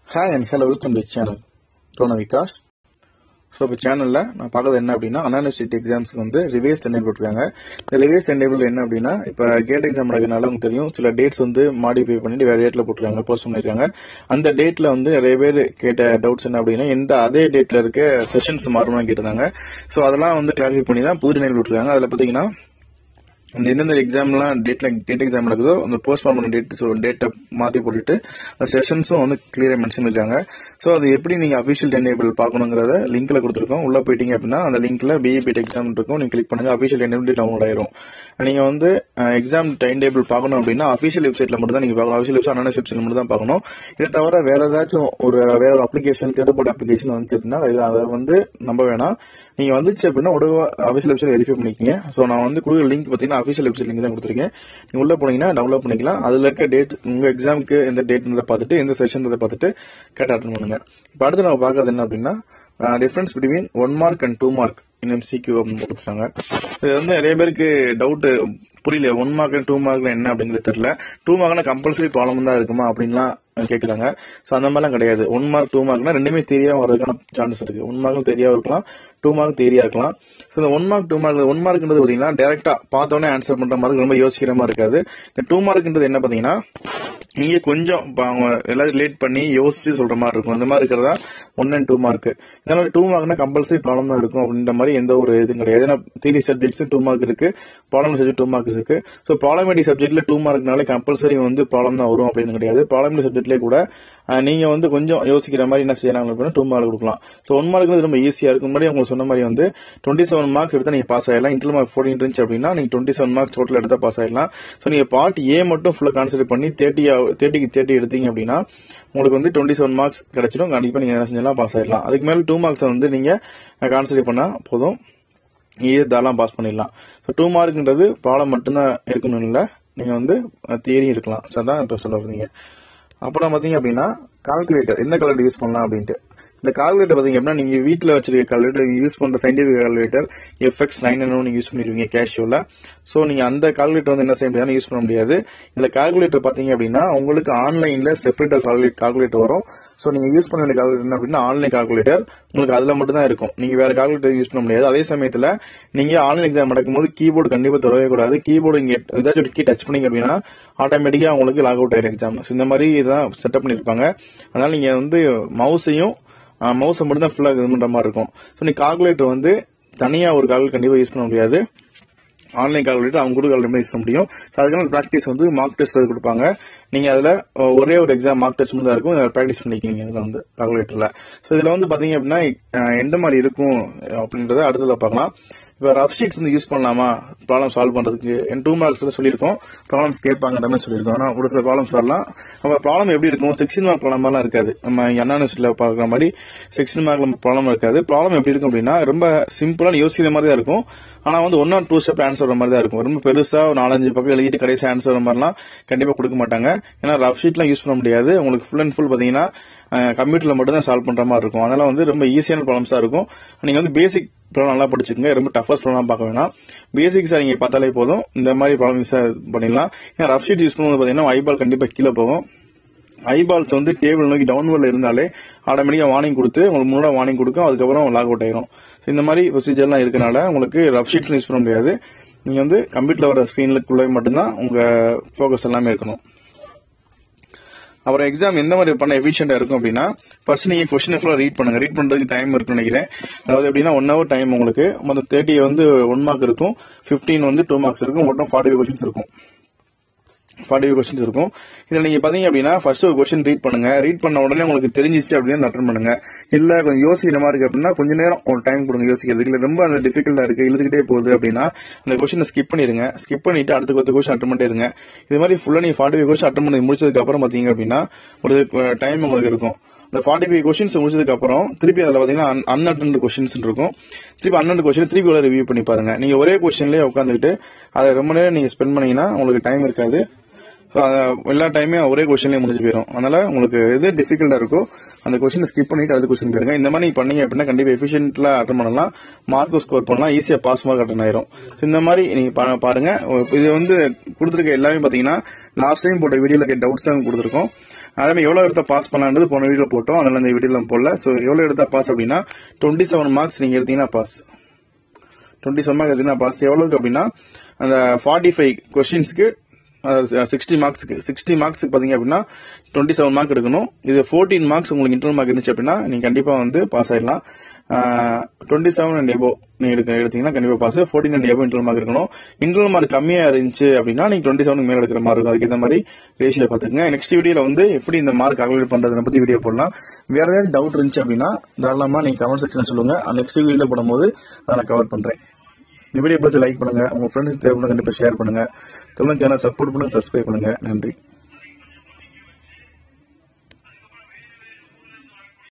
hi and hello welcome to channel ரோன Vikas so இப்போ சேனலில் நான் பார்க்கறது என்ன அப்படின்னா அனாலிசிட்டி எக்ஸாம்ஸ்க்கு வந்து ரிவைஸ் என்டேபிள் போட்டிருக்காங்க இந்த ரிவைஸ் என்டேபிள் என்ன அப்படின்னா இப்போ கேட் எக்ஸாம் நடக்கிறதுனால உங்களுக்கு தெரியும் சில டேட்ஸ் வந்து மாடிஃபை பண்ணிட்டு வேற டேட்டில் போட்டிருக்காங்க போஸ்ட் பண்ணியிருக்காங்க அந்த டேட்டில் வந்து நிறைய பேர் கேட்ட டவுட்ஸ் என்ன அப்படின்னா எந்த அதே டேட்டில் இருக்க செஷன்ஸ் மாறணும்னு கேட்டிருந்தாங்க ஸோ அதெல்லாம் வந்து கிளாரிஃபை பண்ணி தான் புது நிலையில் விட்டுருக்காங்க அதில் பார்த்தீங்கன்னா அந்த எந்தெந்த எக்ஸாம்லாம் டேட்ல டேட் எக்ஸாம் நடக்குதோ அந்த போஸ்ட் பண்ண டேட் ஸோ டேட்டை மாற்றி போட்டுட்டு அந்த செஷன்ஸும் வந்து கிளியராக மென்ஷன் பண்ணிருக்காங்க ஸோ அது எப்படி நீங்கள் அஃபிஷியல் டெனேபிள் பார்க்கணுங்கிறத லிங்க்ல கொடுத்துருக்கோம் உள்ள போயிட்டீங்க அப்படின்னா அந்த லிங்க்ல பிஇபிட் எக்ஸாம் இருக்கும் நீங்கள் கிளிக் பண்ணுங்க அஃபிஷியல் டெனேபிள் டவுன்லோட் ஆயிரும் நீங்கள் வந்து எக்ஸாம் டைம் டேபிள் பார்க்கணும் அப்படின்னா அஃபிஷியல் வெப்சைட்ல மட்டும் தான் நீங்கள் பார்க்கணும் அஃபிஷியல் வெப்சைட் அனான வெப்சைட்ல மட்டும் தான் பார்க்கணும் இதை தவிர வேற ஏதாச்சும் ஒரு வேற ஒரு அப்ளிகேஷன் தேர்ட் அப்ளிகேஷன் வந்துச்சு அப்படின்னா அது- அதை வந்து நம்ப வேணாம் நீங்க வந்துச்சு அப்படின்னா உடனே அஃபிஷியல் வெப்சைட் வெரிஃபை பண்ணிக்கங்க ஸோ நான் வந்து கொடுக்குற லிங்க் பார்த்தீங்கன்னா அஃபிஷியல் வெப்சைட் லிங்க் தான் கொடுத்துருக்கேன் நீங்க உள்ள போனீங்கன்னா டவுன்லோட் பண்ணிக்கலாம் அதுல இருக்க டேட் உங்க எக்ஸாமுக்கு எந்த டேட் பார்த்துட்டு எந்த செஷன் பார்த்துட்டு கேட்டு அட்டன் பண்ணுங்க இப்போ அடுத்து நம்ம பார்க்கறது என்ன அப்படின்னா difference between one mark and two mark in MCQ அப்படின்னு கொடுத்துருக்காங்க இது வந்து நிறைய பேருக்கு டவுட் புரியல ஒன் மார்க் அண்ட் டூ மார்க்ல என்ன அப்படிங்கிறது தெரியல டூ மார்க்னா கம்பல்சரி ப்ராப்ளம் தான் இருக்குமா அப்படின்லாம் கேக்குறாங்க சோ அந்த மாதிரிலாம் கிடையாது ஒன் மார்க் டூ மார்க்னா ரெண்டுமே தெரியாம வரதுக்கான சான்சஸ் இருக்கு ஒன் மார்க்கும் தெரியாம இருக்கலாம் டூ மார்க் தெரியா இருக்கலாம் ஸோ இந்த one mark two mark one மார்க்ன்றது பாத்தீங்கன்னா டேரக்டா பார்த்தோன்னே ஆன்சர் பண்ற மாதிரி ரொம்ப யோசிக்கிற மாதிரி இருக்காது இந்த டூ மார்க்ன்றது என்ன பாத்தீங்கன்னா நீங்க கொஞ்சம் இப்ப அவங்க எல்லாரும் ரிலேட் பண்ணி யோசிச்சு சொல்ற மாதிரி இருக்கும் இந்த மாதிரி இருக்கிறதா ஒன் அண்ட் டூ மார்க் இதனால டூ மார்க்னா கம்பல்சரி ப்ராப்ளம் தான் இருக்கும் அப்படின்ற மாதிரி எந்த ஒரு இதுவும் கிடையாது ஏன்னா தியரி சப்ஜெக்ட்ஸ் டூ மார்க் இருக்கு ப்ராப்ளம் சப்ஜெக்ட் டூ மார்க்ஸ் இருக்கு ஸோ ப்ராப்ளமேட்டிக் சப்ஜெக்ட்ல டூ மார்க்னால கம்பல்சரி வந்து ப்ராப்ளம் தான் வரும் அப்படின்னு கிடையாது ப்ராப்ளமேட்டிக் சப்ஜெக்ட்லேயே கூட அஹ், நீங்க வந்து கொஞ்சம் யோசிக்கிற மாதிரி என்ன செய்யலாம் அப்படின்னா டூ மார்க் கொடுக்கலாம் ஸோ ஒன் மார்க் ரொம்ப ஈஸியா இருக்கும் முன்னாடி உங்களுக்கு சொன்ன மாதிரி வந்து டுவெண்ட்டி செவன் மார்க்ஸ் எடுத்தா நீங்க பாஸ் ஆயிடலாம் இன்டர் மார்க் ஃபோர்டீன் இருந்துச்சு அப்படின்னா நீங்க டுவெண்ட்டி செவன் மார்க்ஸ் டோட்டல் எடுத்தா பாஸ் ஆயிடலாம் ஸோ நீங்க பார்ட் ஏ மட்டும் ஃபுல்லா கான்சென்ட்ரேட் பண்ணி தேர்ட்டி தேர்ட்டிக்கு தேர்ட்டி எடுத்தீங்க அப்படின்னா உங்களுக்கு வந்து டுவெண்ட்டி செவன் மார்க்ஸ் கிடைச்சிடும் கண்டிப்பா நீங்க என்ன செஞ்சலாம் பாஸ் ஆயிடலாம் அதுக்கு மேல டூ மார்க்ஸ் வந்து நீங்க கான்சென்ட்ரேட் பண்ணா போதும் ஈஸியாக தாராளம் பாஸ் பண்ணிடலாம் ஸோ டூ மார்க்ன்றது ப்ராப்ளம் மட்டும்தான் இருக்கணும் இல்லை நீங்கள் வந்து தியரி இருக்கலாம் ஸோ அதான் இப்போ சொல்ல வரீங்க அப்புறம் பார்த்தீங்க அப்படின்னா கால்குலேட்டர் எந்த கால்குலேட்டர் யூஸ் பண்ணலாம் அப்படின்ட்டு இந்த கால்குலேட்டர் பார்த்தீங்க அப்படின்னா நீங்கள் வீட்டில் வச்சிருக்க கால்குலேட்டர் யூஸ் பண்ணுற சயின்டிஃபிக் கால்குலேட்டர் எஃப்எக்ஸ் நைன் நீங்கள் யூஸ் பண்ணிருவீங்க கேஷுவலில் ஸோ நீங்கள் அந்த கால்குலேட்டர் வந்து என்ன செய்ய முடியாது யூஸ் பண்ண முடியாது இந்த கால்குலேட்டர் பார்த்தீங்க அப்படின்னா உங்களுக்கு ஆன்லைனில் செப்பரேட்டாக கால்குலேட் கால்குலேட்டர் வரும் ஸோ நீங்கள் யூஸ் பண்ண வேண்டிய கால்குலேட்டர் என்ன அப்படின்னா ஆன்லைன் கால்குலேட்டர் உங்களுக்கு அதில் மட்டும் தான் இருக்கும் நீங்கள் வேற கால்குலேட்டர் யூஸ் பண்ண முடியாது அதே சமயத்தில் நீங்கள் ஆன்லைன் எக்ஸாம் நடக்கும்போது கீபோர்டு கண்டிப்பாக தொடவே கூடாது கீபோர்டு இங்கே ஏதாச்சும் ஒரு கீ டச் பண்ணீங்க அப்படின்னா ஆட்டோமேட்டிக்காக உங்களுக்கு லாக் அவுட் ஆயிரும் எக்ஸாம் இந்த மாதிரி இதான் செட்டப் பண்ணியிருப்பாங்க அதனால நீங்கள் வந்து மவுஸையும் மவுஸை மட்டும் தான் ஃபுல்லாக இது பண்ணுற மாதிரி இருக்கும் ஸோ நீ கால்குலேட்டர் வந்து தனியாக ஒரு கால்குலேட்டர் கண்டிப்பாக யூஸ் பண்ண முடியாது ஆன்லைன் கால்குலேட்டர் அவங்க கூட கால்குலேட்டர் யூஸ் பண்ண முடியும் ஸோ அதுக்கான ப்ராக்டிஸ் வந்து மார்க் டெஸ்ட் கொடுப்பாங்க நீங்க அதுல அஹ், ஒரே ஒரு எக்ஸாம் மார்க் டெஸ்ட் மட்டும் தான் இருக்கும் ப்ராக்டிஸ் பண்ணிக்கிங்க இதுல வந்து கால்குலேட்டர்ல ஸோ இதுல வந்து பாத்தீங்க அப்படின்னா அஹ், எந்த மாதிரி இருக்கும் அப்படின்றத அடுத்ததுல பார்க்கலாம் இப்போ ரஃப் ஷீட்ஸ் வந்து யூஸ் பண்ணலாமா ப்ராப்ளம் சால்வ் பண்றதுக்கு என் டூ மார்க்ஸ்ல சொல்லியிருக்கோம் ப்ராப்ளம்ஸ் கேட்பாங்க மாதிரி சொல்லியிருக்கோம் ஆனால் ஒரு சில ப்ராப்ளம்ஸ் வரலாம் நம்ம ப்ராப்ளம் எப்படி இருக்கும் சிக்ஸ்டின் மார்க் ப்ராப்ளம் எல்லாம் இருக்காது நம்ம அனானிஸ்ட்ல பார்க்குற மாதிரி சிக்ஸ்டின் மார்க்ல ப்ராப்ளம் இருக்காது ப்ராப்ளம் எப்படி இருக்கும் அப்படின்னா ரொம்ப சிம்பிளான யோசிக்கிற மாதிரி தான் இருக்கும் ஆனா வந்து one or two step answer வர மாதிரி தான் இருக்கும் ரொம்ப பெருசா ஒரு நாலஞ்சு பக்கம் எழுதிட்டு கடைசி ஆன்சர் வர மாதிரிலாம் கண்டிப்பா கொடுக்க மாட்டாங்க ஏன்னா ரஃப் ஷீட்லாம் யூஸ் பண்ண முடியாது உங்களுக்கு ஃபுல் அண்ட் ஃபுல் பாத்தீங்கன்னா கம்ப்யூட்டர்ல மட்டும் தான் சால்வ் பண்ற மாதிரி இருக்கும் அதனால வந்து ரொம்ப ஈஸியான ப்ராப்ளம்ஸா இருக்கும் நீங்க வந்து பேசிக் ப்ராப்ளம் நல்லா படிச்சுக்கோங்க ரொம்ப டஃபஸ்ட் ப்ராப்ளம் பார்க்க வேணாம் பேசிக்ஸா நீங்க பார்த்தாலே போதும் இந்த மாதிரி ப்ராப்ளம் யூஸ் பண்ணிடலாம் ஏன்னா ரஃப் ஷீட் யூஸ் பண்ணும்போது பாத்தீங்கன்னா ஐபால் கண்டிப்பா கீழே போகும் ஐபால்ஸ் வந்து டேபிள் நோக்கி டவுன்வர்ட்ல இருந்தாலே ஆட்டோமேட்டிக்கா வார்னிங் கொடுத்து உங்களுக்கு முன்னாடி வார்னிங் கொடுக்கும் அதுக்கப்புறம் லாக் அவுட் ஆயிரும் So இந்த மாதிரி ப்ரொசீஜர்லாம் இருக்கனால உங்களுக்கு ரஃப் ஷீட்ஸ் யூஸ் பண்ண முடியாது நீங்க வந்து கம்ப்யூட்டர்ல வர ஸ்கிரீன்லுக்குள்ளே மட்டும்தான் உங்க ஃபோக்கஸ் எல்லாமே இருக்கணும் அப்புறம் எக்ஸாம் எந்த மாதிரி பண்ண எஃபிஷியண்டா இருக்கும் அப்படின்னா ஃபர்ஸ்ட் நீங்க கொஸ்டின் ஃபுல்லா ரீட் பண்ணுங்க ரீட் பண்றதுக்கு டைம் இருக்கும்னு நினைக்கிறேன் அதாவது எப்படின்னா ஒன் ஹவர் டைம் உங்களுக்கு மொத்தம் தேர்ட்டி வந்து ஒன் மார்க் இருக்கும் 15 வந்து டூ மார்க்ஸ் இருக்கும் மொத்தம் ஃபார்ட்டி ஃபைவ் கொஸ்டின்ஸ் இருக்கும் ஃபார்ட்டி ஃபைவ் கொஸ்டின்ஸ் இருக்கும் இதுல நீங்க பாத்தீங்க அப்படின்னா ஃபர்ஸ்ட் ஒரு கொஸ்டின் ரீட் பண்ணுங்க ரீட் பண்ண உடனே உங்களுக்கு தெரிஞ்சிச்சு அப்படின்னு அட்டன் பண்ணுங்க இல்ல கொஞ்சம் யோசிக்கிற மாதிரி இருக்கு அப்படின்னா கொஞ்ச நேரம் ஒரு டைம் கொடுங்க யோசிக்கிறதுக்கு இல்ல ரொம்ப அந்த டிஃபிகல்ட்டா இருக்கு இழுத்துக்கிட்டே போகுது அப்படின்னா அந்த கொஸ்டினை ஸ்கிப் பண்ணிருங்க ஸ்கிப் பண்ணிட்டு அடுத்த கொத்த கொஸ்டின் அட்டன் பண்ணிட்டே இருங்க இது மாதிரி ஃபுல்லா நீங்க ஃபார்ட்டி ஃபைவ் கொஸ்டின் அட்டன் பண்ணி முடிச்சதுக்கு அப்புறம் பாத்தீங்க அப்படின்னா ஒரு டைம் உங்களுக்கு இருக்கும் இந்த ஃபார்ட்டி ஃபைவ் கொஸ்டின்ஸ் முடிச்சதுக்கு அப்புறம் திருப்பி அதில் பார்த்தீங்கன்னா அன்அட்டன்ட் கொஸ்டின்ஸ் இருக்கும் திருப்பி அன்அட்டன்ட் கொஸ்டின் திருப்பி உள்ள ரிவ்யூ பண்ணி பாருங்க நீங்க ஒரே கொஸ்டின்லேயே உட்காந்துக்கிட்டு அதை ரொம்ப நேரம் நீங்க ஸ்பெண்ட் பண்ணீங்கன்னா உங்களுக்கு டைம் இருக்காது So, அத எல்லா டைமே ஒரே கொஸ்டின்லேயே முடிஞ்சு போயிடும் அதனால உங்களுக்கு எது டிஃபிகல்ட்டா இருக்கோ அந்த கொஸ்டினை ஸ்கிப் பண்ணிட்டு அடுத்த கொஸ்டின் போயிருங்க இந்த மாதிரி நீங்க பண்ணீங்க அப்படின்னா கண்டிப்பா எஃபிஷியன்ட்ல அட்டன் பண்ணலாம் மார்க் ஸ்கோர் பண்ணலாம் ஈஸியா பாஸ் மார்க் அட்டன் ஆயிரும் So, இந்த மாதிரி நீங்க பா- பாருங்க இது வந்து கொடுத்துருக்க எல்லாமே பாத்தீங்கன்னா லாஸ்ட் டைம் போட்ட வீடியோல டவுட்ஸ் தான் கொடுத்துருக்கோம் அதே மாதிரி எவ்வளவு எடுத்தா பாஸ் பண்ணலான்றது போன வீடியோ போட்டோம் அதனால இந்த வீடியோ போடல ஸோ எவ்வளவு எடுத்தா பாஸ் அப்படின்னா டுவெண்ட்டி செவன் மார்க்ஸ் நீங்க எடுத்தீங்கன்னா பாஸ் டுவெண்ட்டி செவன் மார்க் எடுத்தீங்கன்னா பாஸ் எவ்வளவுக்கு அப்படின்னா அந்த ஃபார்ட்டி ஃபைவ் கொஸ்டின்ஸ்க்கு சிக்ஸ்டி மார்க்ஸ்க்கு சிக்ஸ்டி மார்க்ஸ்க்கு பாத்தீங்க அப்படின்னா டுவெண்ட்டி செவன் மார்க் எடுக்கணும் இது ஃபோர்டீன் மார்க்ஸ் உங்களுக்கு இன்டர்னல் மார்க் இருந்துச்சு அப்படின்னா நீங்க கண்டிப்பா வந்து பாஸ் ஆயிடலாம் டுவெண்ட்டி செவன் அண்ட் எபோ நீங்க எடுக்க எடுத்தீங்கன்னா கண்டிப்பா pass fourteen and above internal mark இருக்கணும் இன்டர்னல் மார்க் கம்மியா இருந்துச்சு அப்படின்னா நீங்க டுவெண்ட்டி செவனுக்கு மேல எடுக்கிற மாதிரி இருக்கும் அதுக்கு இந்த மாதிரி ரேஷியோ பாத்துக்கங்க நெக்ஸ்ட் வீடியோல வந்து எப்படி இந்த மார்க் கால்குலேட் பண்றதை பத்தி வீடியோ போடலாம் வேற ஏதாவது டவுட் இருந்துச்சு அப்படின்னா தாராளமா நீங்க கமெண்ட் செக்ஷன் சொல்லுங்க நெக்ஸ்ட் வீடியோ போடும்போது அதை நான் கவர் பண்றேன் இந்த வீடியோ பார்த்து லைக் பண்ணுங்க உங்க ஃப்ரெண்ட்ஸ் தேவைப்படுங்க கண்டிப்பா ஷேர் பண்ணுங்க தமிழ் சேனல் சப்போர்ட் பண்ணுங்க சப்ஸ்கிரைப் பண்ணுங்க நன்றி